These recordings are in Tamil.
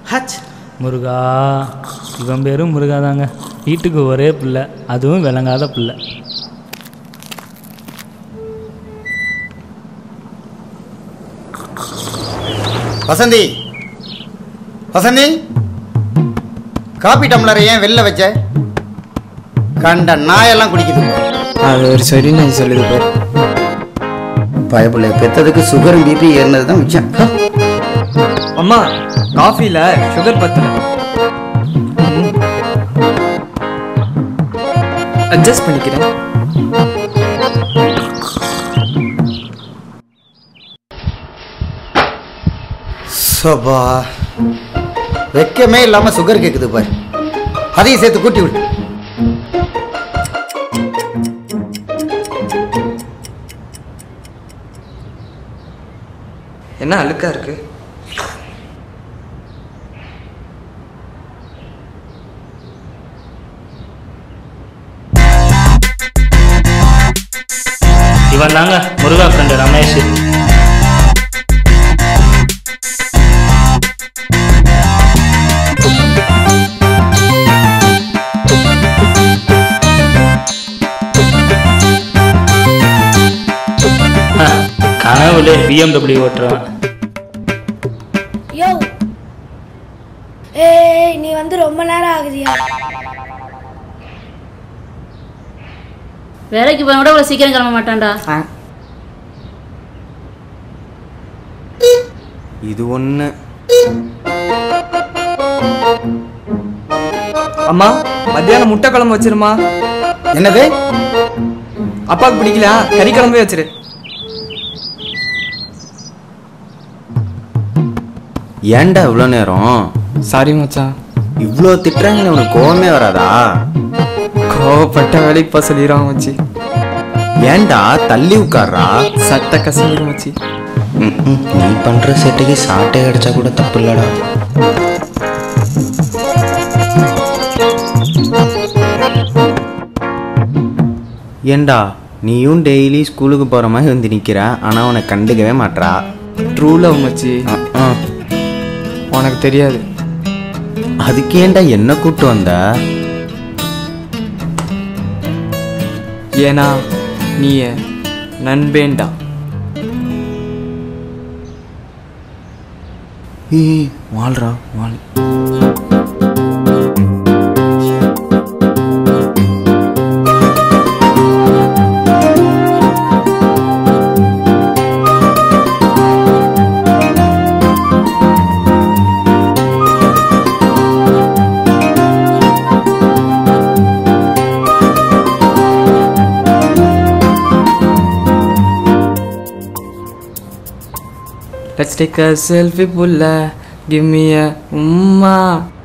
ஹச் முருகா இவன் பேரும் முருகா தாங்க வீட்டுக்கு ஒரே பிள்ளை அதுவும் விளங்காத பிள்ளை வசந்தி வசந்தி காபி டம்ளரை ஏன் வெளில வச்ச கண்ட நாயெல்லாம் குடிக்குது அது ஒரு சரி நான் சொல்லுது பாரு பயப்புள்ள பெத்ததுக்கு சுகரும் பிபி ஏறினது தான் மிச்சம் அம்மா காஃபில சுகர் பத்தல அட்ஜஸ்ட் பண்ணிக்கிறேன் சபா வெக்கமே இல்லாம சுகர் கேக்குது பாரு அதையும் சேர்த்து கூட்டி விடு என்ன அழுக்கா இருக்கு இவன் தாங்க முருகா ஃப்ரெண்டு ரமேஷ் ஆ, கனவுல பிஎம்டபிள்யூ ஓட்டுறான் யோ ஏய் நீ வந்து ரொம்ப நேரம் ஆகுதியா வேலைக்கு போன கூட இவ்வளோ சீக்கிரம் கிளம்ப மாட்டான்டா இது ஒன்று அம்மா மத்தியானம் முட்டை குழம்பு வச்சிருமா என்னது அப்பாவுக்கு பிடிக்கல கறி குழம்பே வச்சிரு ஏன்டா இவ்வளோ நேரம் சாரி மச்சான் இவ்வளோ திட்டுறாங்கன்னு உனக்கு கோவமே வராதா கோவப்பட்ட வேலைக்கு போக சொல்லிடுவான் மச்சி ஏன்டா தள்ளி உட்கார்றா சட்டை கசங்கிடும் மச்சி ம், ம், நீ பண்ற செட்டுக்கு சாட்டை அடிச்சா கூட தப்பு இல்லடா ஏன்டா நீயும் டெய்லி ஸ்கூலுக்கு போற மாதிரி வந்து நிக்கிற ஆனா உனக்கு கண்டுக்கவே மாட்றா ட்ரூ லவ் மச்சி அஹ், அஹ். உனக்கு தெரியாது அதுக்கு ஏன்டா என்ன கூட்டு வந்த ஏன்னா நீ என் நண்பேண்டா ஏய் வாழ்றா வாழ் லெட்ஸ் டேக் அ செல்ஃபி புல்ல கிவ் மீ அ உம்மா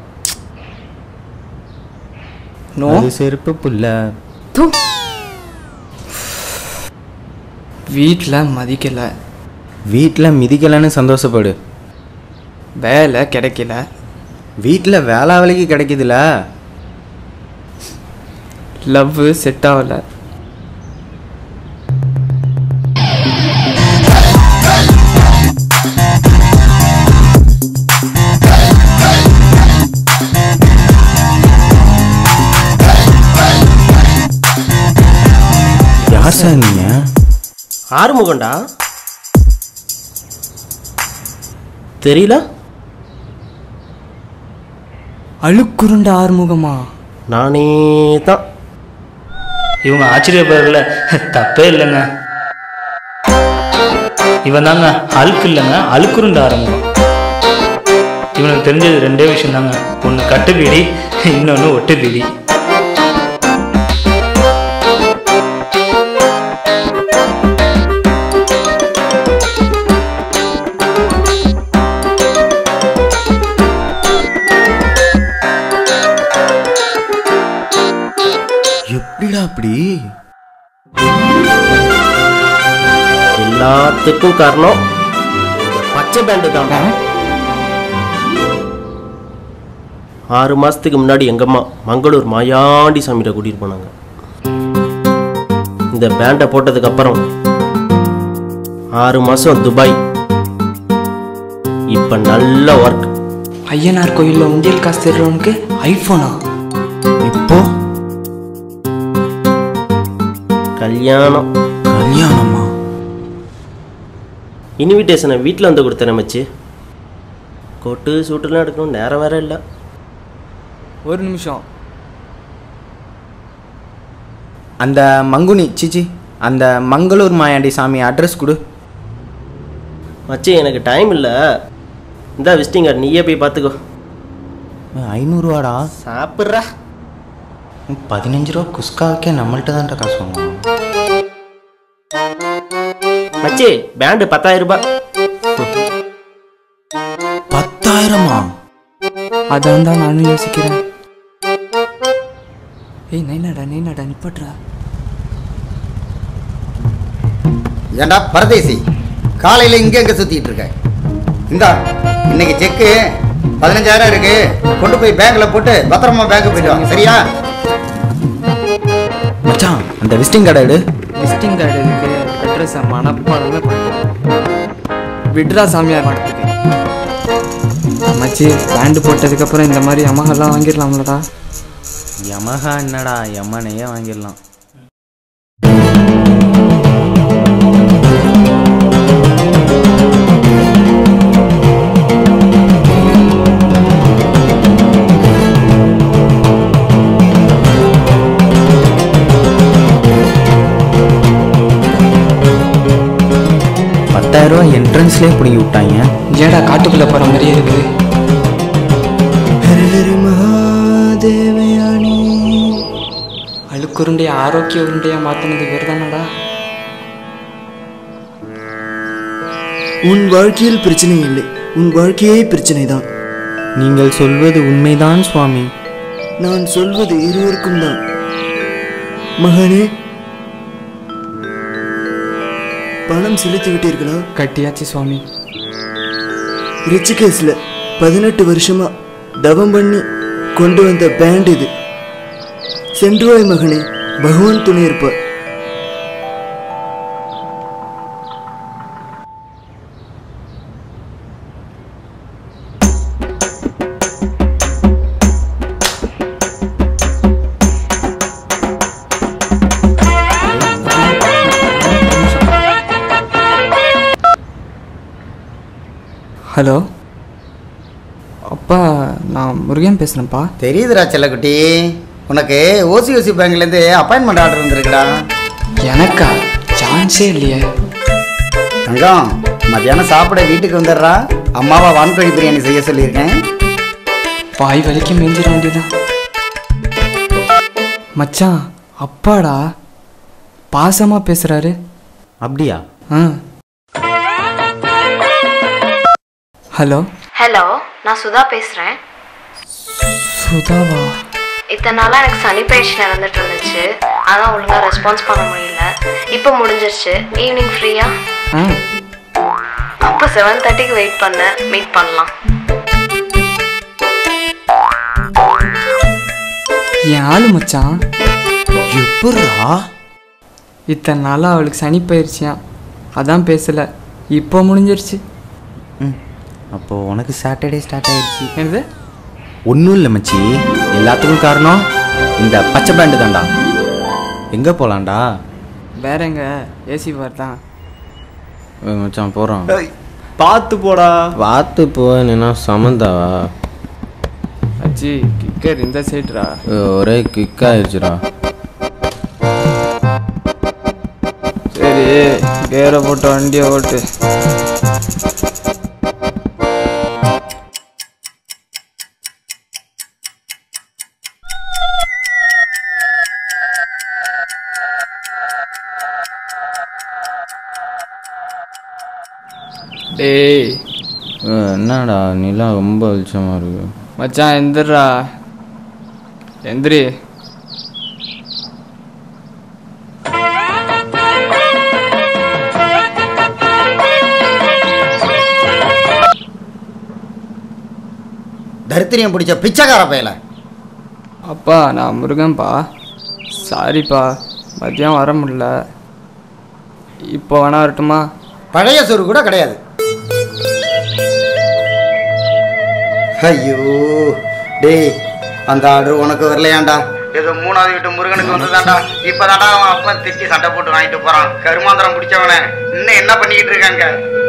நோ அது செருப்பு புல்ல வீட்டில் மதிக்கல வீட்டில் மிதிக்கலன்னு சந்தோஷப்படு வேலை கிடைக்கல வீட்டில் வேளா வேலைக்கு கிடைக்குதுல லவ் செட் ஆகல யார் சார் நீங்க ஆறுமுகண்டா தெரியல அழுக்குருண்ட ஆறுமுகமா நானே தான் இவங்க ஆச்சரியப்படுறதுல தப்பே இல்லைங்க இவன் தாங்க அழுக்கு இல்லைங்க அழுக்குருண்ட ஆரம்பம் இவனுக்கு தெரிஞ்சது ரெண்டே விஷயம் தாங்க ஒன்று கட்டு பீடி இன்னொன்று ஒட்டு பீடி எப்படிடா அப்படி எல்லாத்துக்கும் காரணம் பச்சை பேண்டு தான் ஆறு மாசத்துக்கு முன்னாடி எங்க அம்மா மங்களூர் மாயாண்டி சாமிகிட்ட கூட்டிட்டு போனாங்க இந்த பேண்டை போட்டதுக்கு அப்புறம் ஆறு மாசம் துபாய் இப்ப நல்ல ஒர்க் ஐயனார் கோயிலில் உண்டியல் காசு தருறவனுக்கு ஐஃபோனா இப்போ கல்யாணம் கல்யாணமா இன்விடேஷனை வீட்டில் வந்து கொடுத்தேன் மச்சி கொட்டு சூட்டுலாம் எடுக்கணும் நேரம் வேற இல்லை ஒரு நிமிஷம் அந்த மங்குனி சிச்சி அந்த மங்களூர் மாயாண்டி சாமி அட்ரஸ் கொடு மச்சி எனக்கு டைம் இல்லை இந்த விசிட்டிங் கார்டு நீயே போய் பார்த்துக்கோ ஐநூறுவாடா சாப்பிட்றா பதினஞ்சு ரூபா குஸ்காவுக்கே நம்மள்ட்ட தான்டா காசு வாங்குவோம் மச்சி பேண்டு பத்தாயிரம் ரூபாய் பத்தாயிரமா அதான் தான் நானும் யோசிக்கிறேன் ஏய் நைனாடா நைனாடா நிப்பட்றா ஏண்டா பரதேசி காலையில் இங்கே எங்கே சுற்றிட்டு இருக்க இந்தா இன்னைக்கு செக்கு பதினஞ்சாயிரம் இருக்கு கொண்டு போய் பேங்க்கில் போட்டு பத்திரமா பேங்க் போயிட்டு வாங்க சரியா மச்சான் அந்த விசிட்டிங் கார்டை எடு விசிட்டிங் கார்டு இருக்கு அட்ரஸை மனப்பாடமே பண்ணிட்டேன் விட்ரா சாமியார் மடத்துக்கு மச்சி பேண்டு போட்டதுக்கப்புறம் இந்த மாதிரி அமகெல்லாம் வாங்கிடலாம்லடா யமஹா என்னடா யமனையே வாங்கிடலாம் பத்தாயிரம் ரூபா என்ட்ரன்ஸ்லேயே பிடிங்கி விட்டாங்க ஏடா காட்டுக்குள்ளே போகிற மாதிரியே இருக்குது அழுக்குருண்டைய ஆரோக்கிய உருண்டையா மாற்றினது வேறு உன் வாழ்க்கையில் பிரச்சனை இல்லை உன் வாழ்க்கையே பிரச்சனை தான் நீங்கள் சொல்வது உண்மைதான் சுவாமி நான் சொல்வது இருவருக்கும் தான் மகனே பணம் செலுத்தி விட்டீர்களா கட்டியாச்சு சுவாமி ரிச்சிகேஸ்ல பதினெட்டு வருஷமா தவம் பண்ணி கொண்டு வந்த பேண்ட் இது சென்றுவாய் மகனே பகவான் துணை இருப்பார் ஹலோ அப்பா நான் முருகன் பேசுகிறேன்ப்பா தெரியுதுடா செல்லக்குட்டி உனக்கு ஓசி ஓசி பேங்க்லேருந்து அப்பாயின்மெண்ட் ஆர்டர் வந்திருக்குடா எனக்கா சான்ஸே இல்லையே தங்கம் மத்தியானம் சாப்பிட வீட்டுக்கு வந்துடுறா அம்மாவை வான்கோழி பிரியாணி செய்ய சொல்லியிருக்கேன் வாய் வலிக்க மேஞ்சிட வேண்டியதான் மச்சான் அப்பாடா பாசமாக பேசுகிறாரு அப்படியா ஆ ஹலோ ஹலோ நான் சுதா பேசுகிறேன் சுதாவா இத்தனை நாளாக எனக்கு சனி பயிற்சி நடந்துட்டு இருந்துச்சு அதான் ஒழுங்காக ரெஸ்பான்ஸ் பண்ண முடியல இப்போ முடிஞ்சிருச்சு ஈவினிங் ஃப்ரீயா ஆ அப்போ செவன் தேர்ட்டிக்கு வெயிட் பண்ண மீட் பண்ணலாம் என் ஆளு மச்சான் எப்படா இத்தனை நாளாக அவளுக்கு சனி பயிற்சியான் அதான் பேசலை இப்போ முடிஞ்சிருச்சு ம் அப்போது உனக்கு சாட்டர்டே ஸ்டார்ட் ஆயிடுச்சு என்னது ஒன்றும் இல்லை மச்சி எல்லாத்துக்கும் காரணம் இந்த பச்சை பேண்டு தான்டா எங்கே போகலான்டா வேற எங்க ஏசி பார் தான் மச்சான் போகிறோம் பார்த்து போடா பார்த்து போனா சமந்தாவா அச்சி கிக்கர் இந்த சைடுடா ஒரே கிக் ஆயிடுச்சுடா சரி கேரை போட்டு வண்டியை ஓட்டு டேய் என்னடா நிலா ரொம்ப வெளிச்சமாக இருக்கு மச்சான் எந்திரா எந்திரி தரித்திரியம் பிடிச்ச பிச்சைக்கார பயல அப்பா நான் முருகன்பா சாரிப்பா மதியம் வர முடியல இப்போ வேணா வரட்டுமா பழைய சோறு கூட கிடையாது ஐயோ டேய் அந்த ஆர்டர் உனக்கு வரலையாண்டா ஏதோ மூணாவது வீட்டு முருகனுக்கு வந்துதான்டா இப்பதான்டா அவன் அப்பன் திட்டி சண்டை போட்டு வாங்கிட்டு போறான் கருமாந்திரம் பிடிச்சவனே இன்னும் என்ன பண்ணிக்கிட்டு இருக்காங்க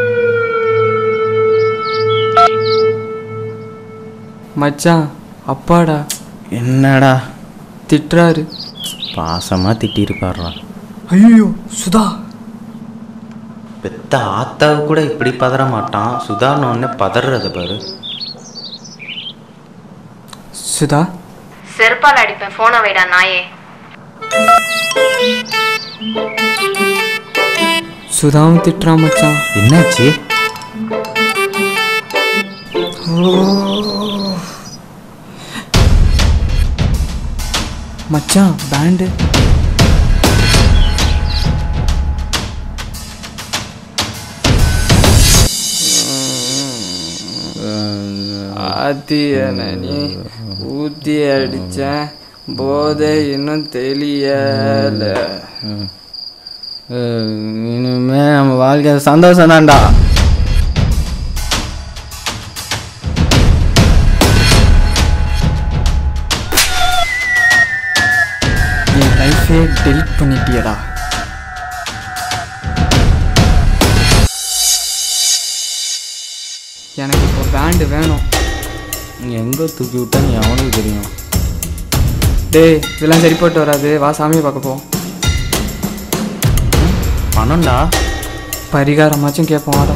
மச்சான் அப்பாடா என்னடா திட்டுறாரு பாசமாக திட்டிருப்பாடுறா ஐயோ சுதா பெத்த ஆத்தாவு கூட இப்படி பதற மாட்டான் சுதாரண பதறது பாரு சுதா செருப்பால் அடிப்பேன் போனை வைடா நாயே சுதாவும் திட்டுறான் மச்சான் என்னாச்சு மச்சான் பேண்டு ஆத்தியன நீ ஊத்தி அடிச்சேன் போதை இன்னும் தெரியல இனிமே நம்ம வாழ்க்கை சந்தோஷம் தான்டா என் லைஃபே டெலிட் பண்ணிட்டியடா எனக்கு இப்போ பேண்டு வேணும் எங்கே தூக்கி விட்டான்னு எவனுக்கு தெரியும் டேய் இதெல்லாம் சரிப்பட்டு வராது வா சாமியை பார்க்க போ பணம்டா பரிகாரமாச்சும் கேட்போம் வாடா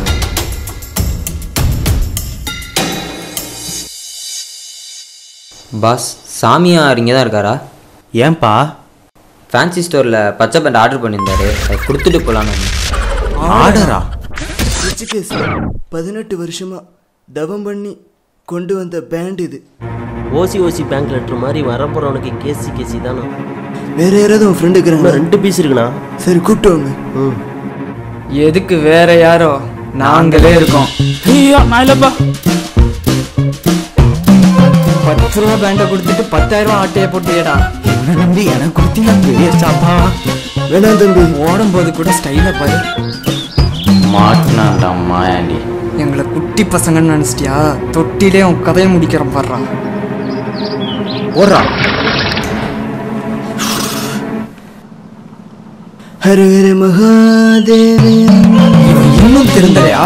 பாஸ் சாமியார் இங்கே தான் இருக்காரா ஏன்பா ஃபேன்சி ஸ்டோரில் பச்சை பேண்ட் ஆர்டர் பண்ணியிருந்தாரு அதை கொடுத்துட்டு போகலான்னு ஆர்டரா ரிச்சிகேஸ் பதினெட்டு வருஷமா தவம் பண்ணி கொண்டு வந்த பேண்ட் இது ஓசி ஓசி பேங்க் லெட்டர் மாதிரி வரப்போறவனுக்கு கேசி கேசி தானே வேற யாராவது உன் ஃப்ரெண்டு இன்னும் இருக்கிறாங்களா ரெண்டு பீஸ் இருக்குண்ணா சரி கூப்பிட்டு வாங்க ம் எதுக்கு வேற யாரோ நாங்களே இருக்கோம் ஐயோ நான் இல்லைப்பா பத்து ரூபா பேண்டை கொடுத்துட்டு பத்தாயிரம் ரூபா ஆட்டையை போட்டியடா உன்னை நம்பி எனக்கு கொடுத்தீங்க பெரிய சாப்பா வேணாம் தம்பி ஓடும்போது கூட ஸ்டைலை பாரு மாட்டினான்டா மாயாண்டி எங்களை குட்டி பசங்கன்னு நினச்சிட்டியா தொட்டிலே உன் கதையை முடிக்கிறேன் பாடுறா ஓடுறா ஹர ஹர மகாதேவே இவன் இன்னும் திருந்தலையா